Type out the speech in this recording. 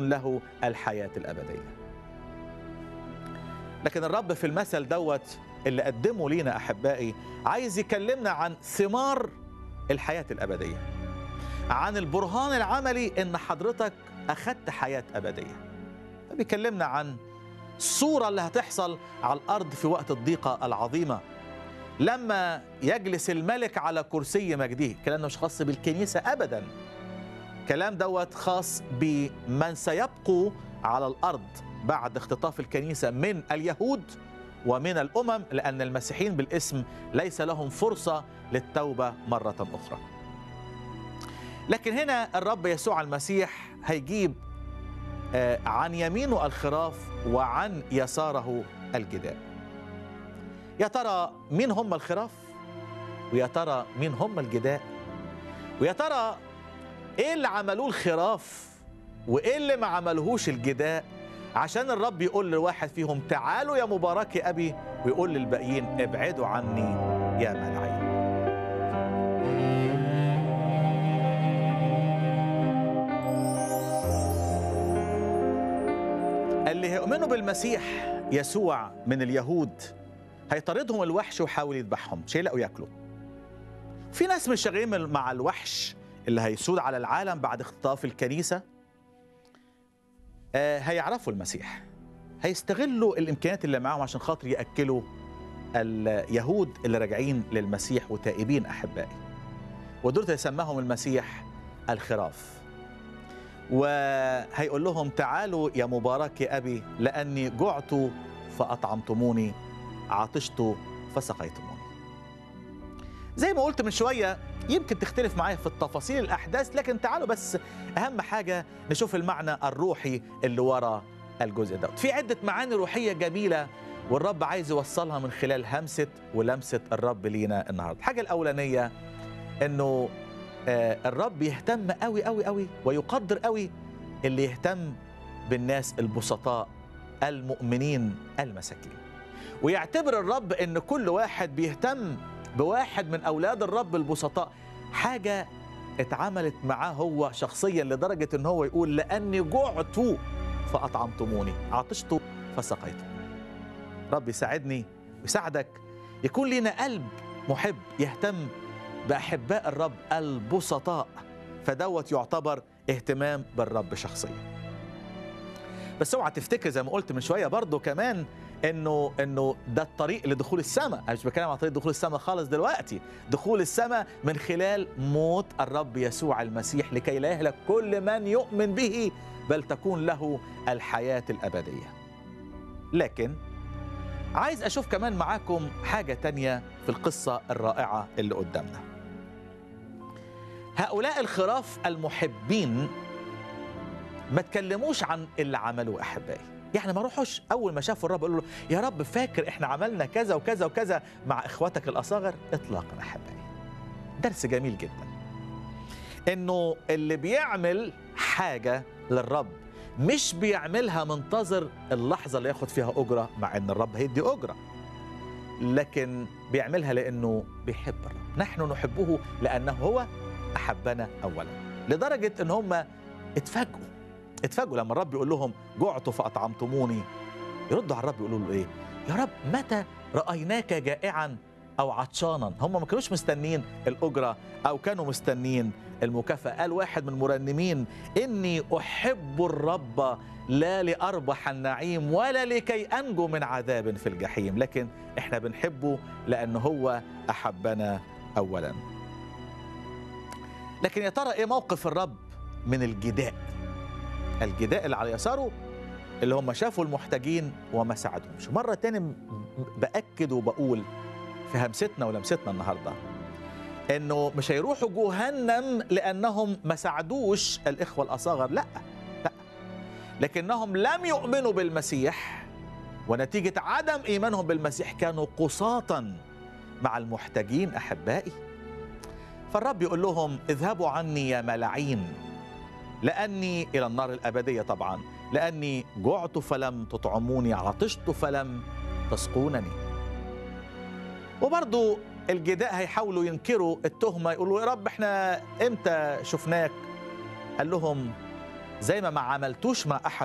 تكون له الحياة الأبدية لكن الرب في المثل دوت اللي قدمه لينا أحبائي عايز يكلمنا عن ثمار الحياة الأبدية عن البرهان العملي إن حضرتك أخدت حياة أبدية فبيكلمنا عن الصورة اللي هتحصل على الأرض في وقت الضيقة العظيمة لما يجلس الملك على كرسي مجده الكلام ده مش خاص بالكنيسة أبدا كلام دوت خاص بمن سيبقوا على الأرض بعد اختطاف الكنيسة من اليهود ومن الأمم لأن المسيحيين بالاسم ليس لهم فرصة للتوبة مرة أخرى لكن هنا الرب يسوع المسيح هيجيب آه، عن يمينه الخراف وعن يساره الجداء يا ترى مين هم الخراف ويا ترى مين هم الجداء ويا ترى ايه اللي عملوه الخراف وايه اللي ما عملهوش الجداء عشان الرب يقول لواحد فيهم تعالوا يا مبارك ابي ويقول للباقيين ابعدوا عني يا ملعين اللي هيؤمنوا بالمسيح يسوع من اليهود هيطاردهم الوحش ويحاول يذبحهم مش هيلاقوا ياكلوا في ناس مش شغالين مع الوحش اللي هيسود على العالم بعد اختطاف الكنيسة آه هيعرفوا المسيح هيستغلوا الإمكانيات اللي معاهم عشان خاطر يأكلوا اليهود اللي راجعين للمسيح وتائبين أحبائي ودول يسماهم المسيح الخراف وهيقول لهم تعالوا يا مبارك يا أبي لأني جعت فأطعمتموني عطشت فسقيتموني زي ما قلت من شوية يمكن تختلف معايا في التفاصيل الأحداث لكن تعالوا بس أهم حاجة نشوف المعنى الروحي اللي ورا الجزء ده في عدة معاني روحية جميلة والرب عايز يوصلها من خلال همسة ولمسة الرب لينا النهاردة الحاجة الأولانية أنه آه، الرب يهتم قوي قوي قوي ويقدر قوي اللي يهتم بالناس البسطاء المؤمنين المساكين ويعتبر الرب ان كل واحد بيهتم بواحد من اولاد الرب البسطاء حاجه اتعملت معاه هو شخصيا لدرجه ان هو يقول لاني جعت فاطعمتموني عطشت فسقيتموني رب يساعدني ويساعدك يكون لنا قلب محب يهتم باحباء الرب البسطاء فدوت يعتبر اهتمام بالرب شخصيا بس اوعى تفتكر زي ما قلت من شويه برضه كمان انه انه ده الطريق لدخول السماء انا مش بتكلم عن طريق دخول السماء خالص دلوقتي دخول السماء من خلال موت الرب يسوع المسيح لكي لا يهلك كل من يؤمن به بل تكون له الحياه الابديه لكن عايز اشوف كمان معاكم حاجه تانية في القصه الرائعه اللي قدامنا هؤلاء الخراف المحبين ما تكلموش عن اللي عملوه احبائي يعني ما روحوش اول ما شافوا الرب قالوا له يا رب فاكر احنا عملنا كذا وكذا وكذا مع اخواتك الاصاغر اطلاقا احبائي درس جميل جدا انه اللي بيعمل حاجه للرب مش بيعملها منتظر اللحظه اللي ياخد فيها اجره مع ان الرب هيدي اجره لكن بيعملها لانه بيحب الرب نحن نحبه لانه هو احبنا اولا لدرجه ان هم اتفاجئوا اتفاجئوا لما الرب يقول لهم جعت فاطعمتموني يردوا على الرب يقولوا له ايه يا رب متى رايناك جائعا او عطشانا هم ما كانوش مستنين الاجره او كانوا مستنين المكافاه قال واحد من المرنمين اني احب الرب لا لاربح النعيم ولا لكي انجو من عذاب في الجحيم لكن احنا بنحبه لان هو احبنا اولا لكن يا ترى ايه موقف الرب من الجداء الجداء اللي على يساره اللي هم شافوا المحتاجين وما ساعدهمش مرة تاني بأكد وبقول في همستنا ولمستنا النهاردة انه مش هيروحوا جهنم لانهم ما ساعدوش الاخوه الاصاغر لا لا لكنهم لم يؤمنوا بالمسيح ونتيجه عدم ايمانهم بالمسيح كانوا قساطا مع المحتاجين احبائي فالرب يقول لهم اذهبوا عني يا ملاعين لاني الى النار الابديه طبعا لاني جعت فلم تطعموني عطشت فلم تسقونني وبرضو الجداء هيحاولوا ينكروا التهمه يقولوا يا رب احنا امتى شفناك قال لهم زي ما ما عملتوش مع احد